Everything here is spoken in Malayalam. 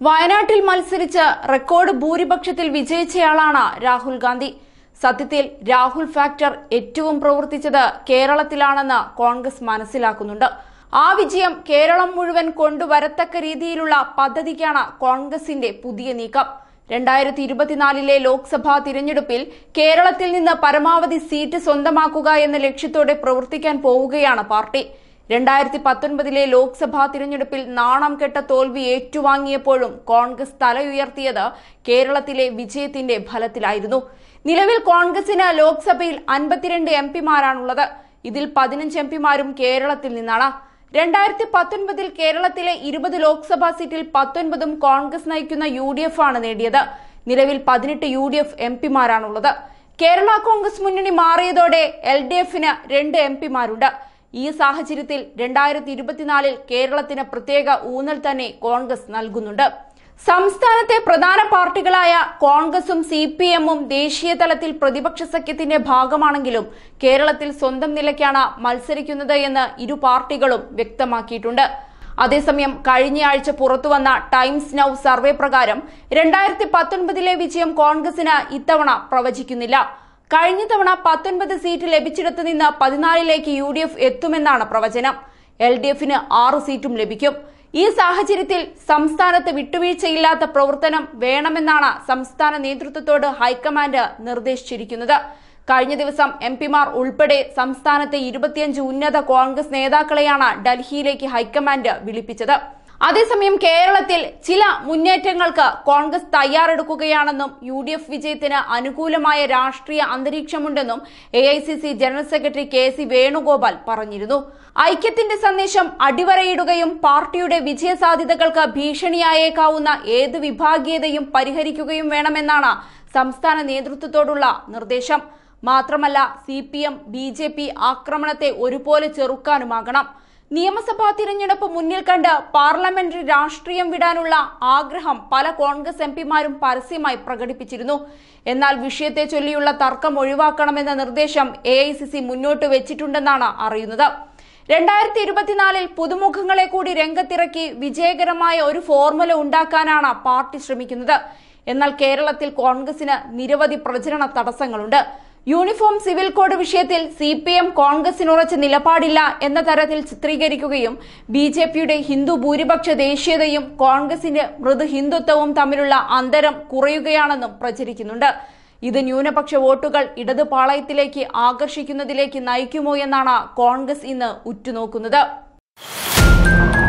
വയനാട്ടിൽ മത്സരിച്ച് റെക്കോർഡ് ഭൂരിപക്ഷത്തിൽ വിജയിച്ചയാളാണ് രാഹുൽ ഗാന്ധി സത്യത്തിൽ രാഹുൽ ഫാക്ടർ ഏറ്റവും പ്രവർത്തിച്ചത് കേരളത്തിലാണെന്ന് കോൺഗ്രസ് മനസ്സിലാക്കുന്നുണ്ട് ആ വിജയം കേരളം മുഴുവൻ കൊണ്ടുവരത്തക്ക രീതിയിലുള്ള പദ്ധതിക്കാണ് കോൺഗ്രസിന്റെ പുതിയ നീക്കം രണ്ടായിരത്തി ഇരുപത്തിനാലിലെ ലോക്സഭാ തിരഞ്ഞെടുപ്പിൽ കേരളത്തിൽ നിന്ന് പരമാവധി സീറ്റ് സ്വന്തമാക്കുക എന്ന ലക്ഷ്യത്തോടെ പ്രവർത്തിക്കാൻ പോവുകയാണ് പാർട്ടി രണ്ടായിരത്തി പത്തൊൻപതിലെ ലോക്സഭാ തിരഞ്ഞെടുപ്പിൽ നാണം കെട്ട തോൽവി ഏറ്റുവാങ്ങിയപ്പോഴും കോൺഗ്രസ് തലയുയർത്തിയത് കേരളത്തിലെ വിജയത്തിന്റെ ഫലത്തിലായിരുന്നു നിലവിൽ കോൺഗ്രസിന് ലോക്സഭയിൽ അൻപത്തിരണ്ട് എം പിമാരാണുള്ളത് ഇതിൽ പതിനഞ്ച് എം പിമാരും കേരളത്തിൽ നിന്നാണ് രണ്ടായിരത്തി പത്തൊൻപതിൽ കേരളത്തിലെ ഇരുപത് ലോക്സഭാ സീറ്റിൽ പത്തൊൻപതും കോൺഗ്രസ് നയിക്കുന്ന യു ഡി എഫ് ആണ് നേടിയത് നിലവിൽ പതിനെട്ട് യു ഡി എഫ് എം പിമാരാണുള്ളത് കേരള കോൺഗ്രസ് മുന്നണി മാറിയതോടെ എൽ ഡി എഫിന് രണ്ട് എം പിമാരുണ്ട് ഈ സാഹചര്യത്തിൽ രണ്ടായിരത്തി ഇരുപത്തിനാലിൽ കേരളത്തിന് പ്രത്യേക ഊന്നൽ തന്നെ കോൺഗ്രസ് നൽകുന്നുണ്ട് സംസ്ഥാനത്തെ പ്രധാന പാർട്ടികളായ കോൺഗ്രസും സി പി എമ്മും ദേശീയ തലത്തിൽ പ്രതിപക്ഷ സഖ്യത്തിന്റെ ഭാഗമാണെങ്കിലും കേരളത്തിൽ സ്വന്തം നിലയ്ക്കാണ് മത്സരിക്കുന്നത് എന്ന് ഇരു പാർട്ടികളും വ്യക്തമാക്കിയിട്ടുണ്ട് അതേസമയം കഴിഞ്ഞയാഴ്ച പുറത്തുവന്ന ടൈംസ് നൌ സർവേ പ്രകാരം രണ്ടായിരത്തി പത്തൊൻപതിലെ വിജയം കോൺഗ്രസിന് ഇത്തവണ പ്രവചിക്കുന്നില്ല കഴിഞ്ഞ തവണ പത്തൊൻപത് സീറ്റ് ലഭിച്ചിടത്ത് നിന്ന് പതിനാലിലേക്ക് യു ഡി എഫ് എത്തുമെന്നാണ് പ്രവചനം എൽ ഡി എഫിന് ആറ് സീറ്റും ലഭിക്കും ഈ സാഹചര്യത്തിൽ സംസ്ഥാനത്ത് വിട്ടുവീഴ്ചയില്ലാത്ത പ്രവർത്തനം വേണമെന്നാണ് സംസ്ഥാന നേതൃത്വത്തോട് ഹൈക്കമാൻഡ് നിർദ്ദേശിച്ചിരിക്കുന്നത് കഴിഞ്ഞ ദിവസം എം പിമാർ ഉൾപ്പെടെ സംസ്ഥാനത്തെ ഇരുപത്തിയഞ്ച് ഉന്നത കോൺഗ്രസ് നേതാക്കളെയാണ് ഡൽഹിയിലേക്ക് ഹൈക്കമാൻഡ് വിളിപ്പിച്ചത് അതേസമയം കേരളത്തിൽ ചില മുന്നേറ്റങ്ങൾക്ക് കോൺഗ്രസ് തയ്യാറെടുക്കുകയാണെന്നും യു ഡി എഫ് വിജയത്തിന് അനുകൂലമായ രാഷ്ട്രീയ അന്തരീക്ഷമുണ്ടെന്നും A I C C general secretary K C Venugopal പറഞ്ഞിരുന്നു ഐക്യത്തിന്റെ സന്ദേശം അടിവരയിടുകയും പാർട്ടിയുടെ വിജയ സാധ്യതകൾക്ക് ഭീഷണിയായേക്കാവുന്ന ഏത് വിഭാഗീയതയും പരിഹരിക്കുകയും വേണമെന്നാണ് സംസ്ഥാന നേതൃത്വത്തോടുള്ള നിർദ്ദേശം മാത്രമല്ല C P M B J P ആക്രമണത്തെ ഒരുപോലെ ചെറുക്കാനുമാകണം നിയമസഭാ തിരഞ്ഞെടുപ്പ് മുന്നിൽ കണ്ട് പാർലമെന്ററി രാഷ്ട്രീയം വിടാനുള്ള ആഗ്രഹം പല കോൺഗ്രസ് എം പിമാരും പരസ്യമായി പ്രകടിപ്പിച്ചിരുന്നു എന്നാൽ വിഷയത്തെ ചൊല്ലിയുള്ള തർക്കം ഒഴിവാക്കണമെന്ന നിർദ്ദേശം എ ഐ സി സി മുന്നോട്ട് വെച്ചിട്ടുണ്ടെന്നാണ് അറിയുന്നത് രണ്ടായിരത്തി ഇരുപത്തിനാലിൽ പുതുമുഖങ്ങളെ കൂടി രംഗത്തിറക്കി വിജയകരമായ ഒരു ഫോർമുല ഉണ്ടാക്കാനാണ് പാർട്ടി ശ്രമിക്കുന്നത് എന്നാൽ കേരളത്തിൽ കോൺഗ്രസിന് നിരവധി പ്രചരണ തടസ്സങ്ങളുണ്ട് യൂണിഫോം സിവിൽ കോഡ് വിഷയത്തിൽ സി പി എം കോൺഗ്രസിനുറച്ച നിലപാടില്ല എന്ന തരത്തിൽ ചിത്രീകരിക്കുകയും ബി ജെ പിയുടെ ഹിന്ദു ഭൂരിപക്ഷ ദേശീയതയും കോൺഗ്രസിന്റെ മൃദു ഹിന്ദുത്വവും തമ്മിലുള്ള അന്തരം കുറയുകയാണെന്നും പ്രചരിക്കുന്നുണ്ട് ഇത് ന്യൂനപക്ഷ വോട്ടുകൾ ഇടതു പാളയത്തിലേക്ക് ആകർഷിക്കുന്നതിലേക്ക് നയിക്കുമോ എന്നാണ് കോൺഗ്രസ് ഇന്ന് ഉറ്റുനോക്കുന്നത്